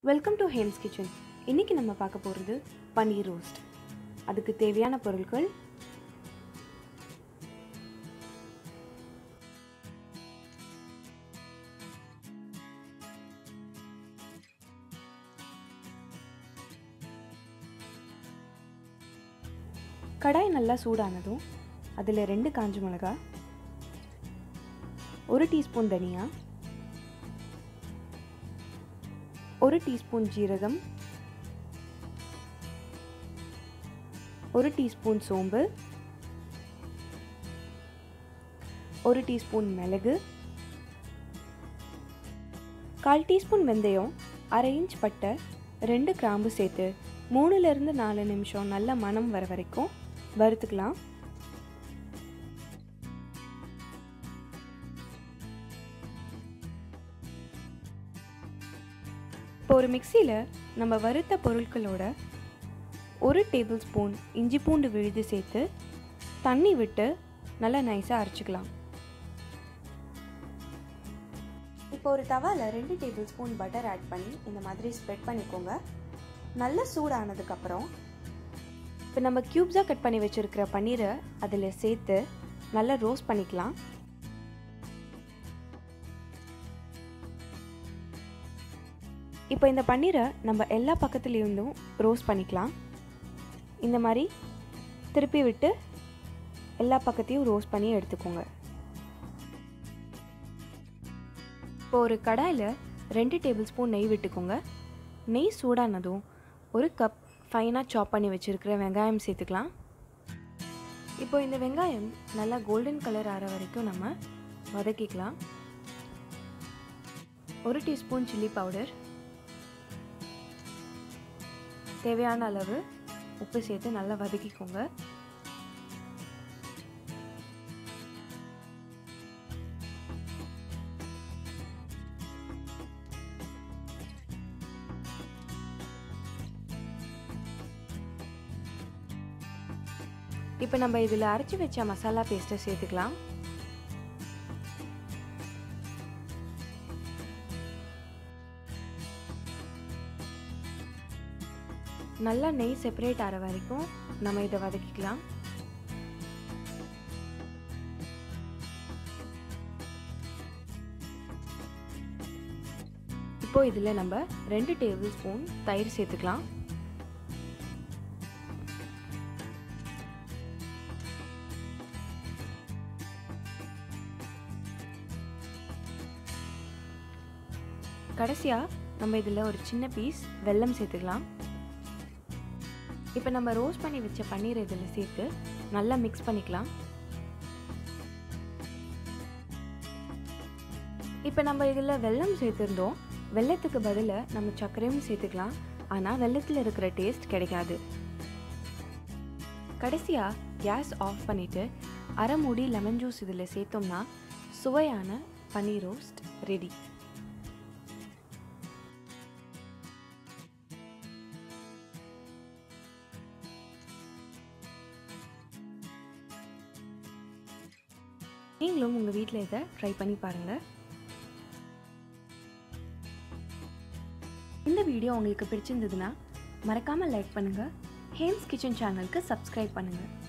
welcome to ஹேம்ஸ் kitchen இன்னைக்கு நம்ம பார்க்க போகிறது பன்னீர் ரோஸ்ட் அதுக்கு தேவையான பொருட்கள் கடாய் நல்லா சூடானதும் அதில் ரெண்டு காஞ்ச மிளகா ஒரு டீஸ்பூன் தனியா ஒரு டீஸ்பூன் ஜீரகம் ஒரு டீஸ்பூன் சோம்பு ஒரு டீஸ்பூன் மிளகு கால் டீஸ்பூன் வெந்தயம் அரை இன்ச் பட்டை ரெண்டு கிராம்பு சேர்த்து மூணுலேருந்து நாலு நிமிஷம் நல்ல மணம் வர வரைக்கும் வறுத்துக்கலாம் இப்போ ஒரு மிக்சியில் நம்ம வறுத்த பொருட்களோட ஒரு டேபிள் ஸ்பூன் இஞ்சி பூண்டு விழுது சேர்த்து தண்ணி விட்டு நல்லா நைஸாக அரைச்சிக்கலாம் இப்போ ஒரு தவாவில் ரெண்டு டேபிள் ஸ்பூன் பட்டர் ஆட் பண்ணி இந்த மாதிரி ஸ்ப்ரெட் பண்ணிக்கோங்க நல்லா சூடானதுக்கப்புறம் இப்போ நம்ம க்யூப்ஸாக கட் பண்ணி வச்சுருக்கிற பன்னீரை அதில் சேர்த்து நல்லா ரோஸ்ட் பண்ணிக்கலாம் இப்போ இந்த பன்னீரை நம்ம எல்லா பக்கத்துலேருந்தும் ரோஸ்ட் பண்ணிக்கலாம் இந்த மாதிரி திருப்பி விட்டு எல்லா பக்கத்தையும் ரோஸ்ட் பண்ணி எடுத்துக்கோங்க இப்போ ஒரு கடாயில் ரெண்டு டேபிள் ஸ்பூன் நெய் விட்டுக்கோங்க நெய் சூடானதும் ஒரு கப் ஃபைனாக சாப் பண்ணி வச்சுருக்கிற வெங்காயம் சேர்த்துக்கலாம் இப்போ இந்த வெங்காயம் நல்லா கோல்டன் கலர் ஆகிற வரைக்கும் நம்ம வதக்கிக்கலாம் ஒரு டீஸ்பூன் சில்லி பவுடர் தேவையான அளவு உப்பு சேர்த்து நல்லா வதக்கிக்கோங்க இப்போ நம்ம இதில் அரைச்சி வச்ச மசாலா பேஸ்ட்டை சேர்த்துக்கலாம் நல்லா நெய் செப்பரேட் ஆகிற வரைக்கும் நம்ம இதை வதக்கிக்கலாம் இப்போ இதில் நம்ம ரெண்டு டேபிள் ஸ்பூன் தயிர் சேர்த்துக்கலாம் கடைசியாக நம்ம இதில் ஒரு சின்ன பீஸ் வெல்லம் சேர்த்துக்கலாம் இப்போ நம்ம ரோஸ்ட் பண்ணி வச்ச பன்னீர் இதில் சேர்த்து நல்லா மிக்ஸ் பண்ணிக்கலாம் இப்போ நம்ம இதில் வெல்லம் சேர்த்துருந்தோம் வெள்ளத்துக்கு பதிலாக நம்ம சர்க்கரையும் சேர்த்துக்கலாம் ஆனால் வெள்ளத்தில் இருக்கிற டேஸ்ட் கிடைக்காது கடைசியாக கேஸ் ஆஃப் பண்ணிவிட்டு அரை மூடி லெமன் ஜூஸ் இதில் சேர்த்தோம்னா சுவையான பன்னீர் ரோஸ்ட் ரெடி நீங்களும் உங்கள் வீட்டில் இதை ட்ரை பண்ணி பாருங்கள் இந்த வீடியோ உங்களுக்கு பிடிச்சிருந்ததுன்னா மறக்காமல் லைக் பண்ணுங்கள் ஹேம்ஸ் கிச்சன் சேனலுக்கு சப்ஸ்கிரைப் பண்ணுங்கள்